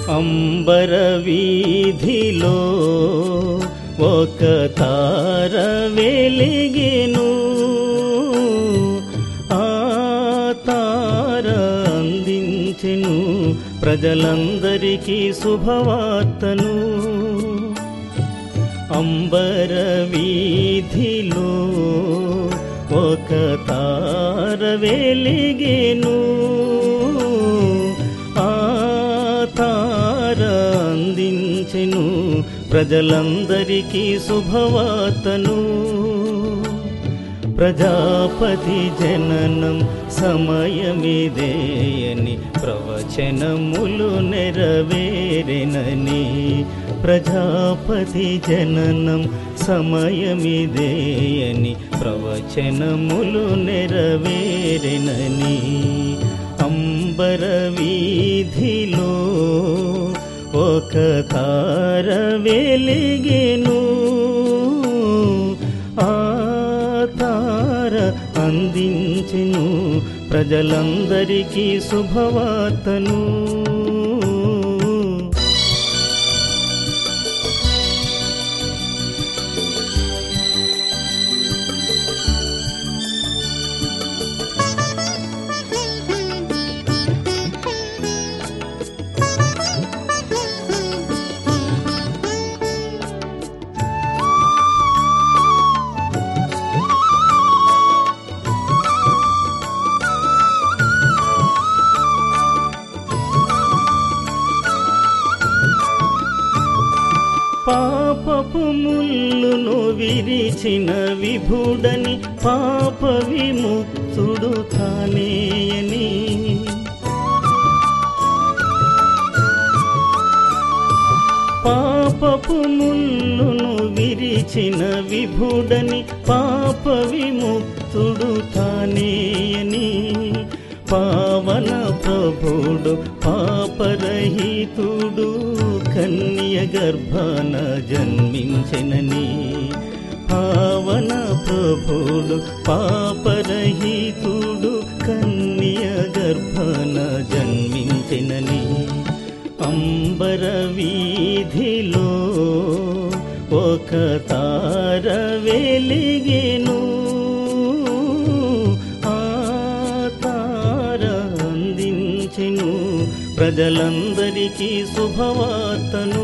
అంబర వీధిలో ఒక తార వెలిగెను ఆ తార అందించెను ప్రజలందరికీ శుభవార్తను అంబర వీధిలో ఒక తార వెలిగెను ఆ తార అందించెను ప్రజలందరికీ శుభవార్తను ప్రజాపతి జననం సమయమిదేయని ప్రవచనములు నెరవేరెనని ప్రజాపతి జననం సమయమిదేయని ప్రవచనములు నెరవేరెనని అంబర వీధిలో ఒక తార వెలిగెను ఆ తార అందించెను ప్రజలందరికీ శుభవార్తను పాపపు ముల్లును విరిచిన విభుడని పాప విముక్తుడు తానేయని పాపపు ముల్లును విరిచిన విభుడని పాప విముక్తుడు తానేయని పావన ప్రభుడు పాపరహితుడు కన్య గర్భాన జన్మించెనని పావన ప్రభుడు పాపరహితుడు కన్య గర్భాన జన్మించెనని అంబర వీధిలో ఒక తార వెలిగెను ఆ తార అందించెను ప్రజలందరికీ శుభవార్తను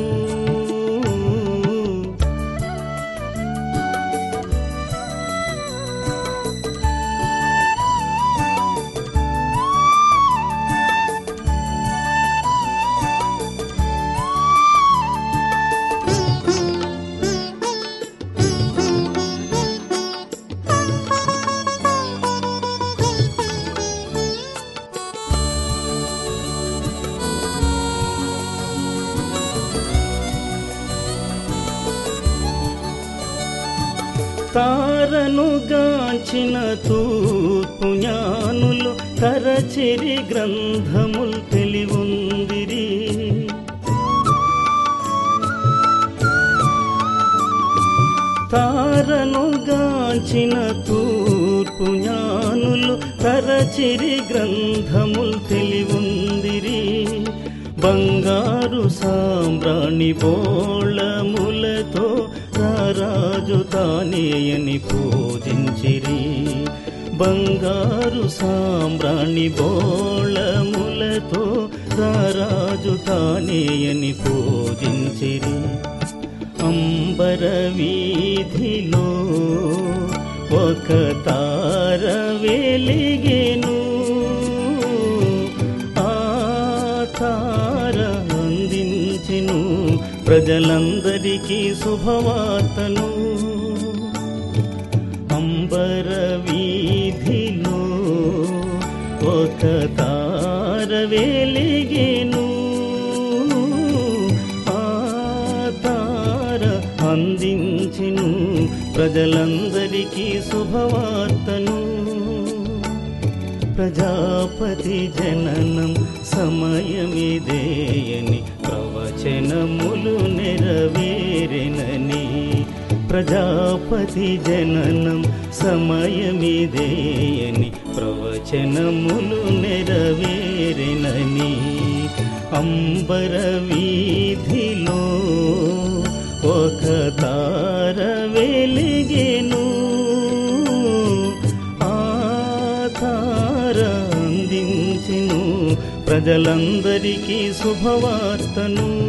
తారను గాంచిన తూర్పు జ్ఞానులు తరచిరి గ్రంథములు తెలివుందిరి తారను గాంచిన తూర్పు జ్ఞానులు తరచిరి గ్రంథములు తెలివుందిరి బంగారు సాంబ్రాణి బోళములతో రారాజు తానేయని పూజించిరి బంగారు సాంబ్రాణి బోళములతో రారాజు తానేయని పూజించిరి అంబర వీధిలో ఒక తార వెలిగెను ఆ తార అందించెను ప్రజలందరికీ శుభవార్తను అంబర వీధిలో ఒక తార వెలిగెను ఆ తార అందించెను ప్రజలందరికీ శుభవార్తను ప్రజాపతి జననం సమయమిదేయని ప్రవచనములు నెరవేరెనని ప్రజాపతి జననం సమయమిదేయని ప్రవచనములు నెరవేరెనని అంబర వీధిలో ఒక తార వెలిగెను ఆ తార అందించెను ప్రజలందరికీ శుభవార్తను